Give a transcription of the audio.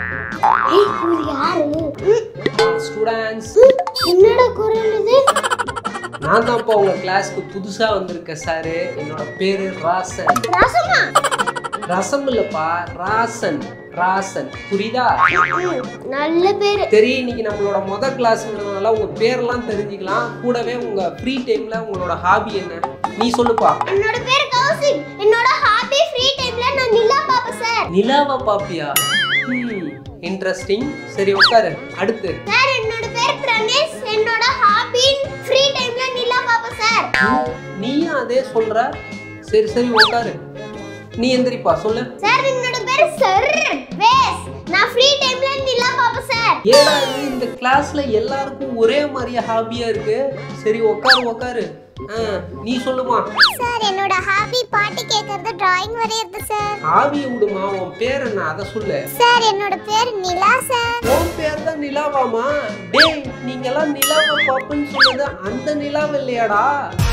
ஏய் இவர் யாரு ஸ்டூடெண்ட்ஸ் என்னடா குரல் இது நான் தான்ப்பா உங்க கிளாஸ்க்கு புதுசா வந்திருக்கேன் சாரு என்னோட பேரு ராசன் ரசமா ரசம் இல்லப்பா ராசன் ராசன் புரியுதா நல்ல பேரு தெரியும் இன்னைக்கு நம்மளோட முத கிளாஸ்ங்கிறதுனால உங்க பேர்லாம் தெரிஞ்சுக்கலாம் கூடவே உங்க ஃப்ரீ டைம்ல உங்களோட ஹாபி என்ன நீ சொல்லுப்பா என்னோட பேர் கௌசிக் என்னோட ஹாபி ஃப்ரீ டைம்ல நான் நிலா பாப்பேன் சார் நிலாவை பாப்பியா இன்ட்ரெஸ்டிங் சரி உட்காரு அடுத்து சார் என்னோட பேர் பிரணேஷ் என்னோட ஹாபி ஃப்ரீ டைம்ல நிலா பாப்பேன் சார் நீயும் அதே சொல்ற சரி சரி உட்காரு நீ எந்திரிப்பா சொல்லு சார் என்னோட பேர் சர் வேஸ் நான் ஃப்ரீ டைம்ல நிலா பாப்பேன் சார் ஏடா இது இந்த கிளாஸ்ல எல்லாருக்கும் ஒரே மாதிரியா ஹாபியா இருக்கு சரி உட்காரு உட்காரு ஆ, நீ சொல்லுமா சார் என்னோட ஹாபி பாட்டு கேட்கறது டிராயிங் வரையறது சார் ஹாபியை விடுமா உன் பேர் என்ன அதை சொல்லு சார் என்னோட பேர் நிலா சார் உன் பேர் தான் நிலாவாமா டேய் நீங்க எல்லாம் நிலாவை பாப்புன்னு சொன்னது அந்த நிலாவை இல்லையாடா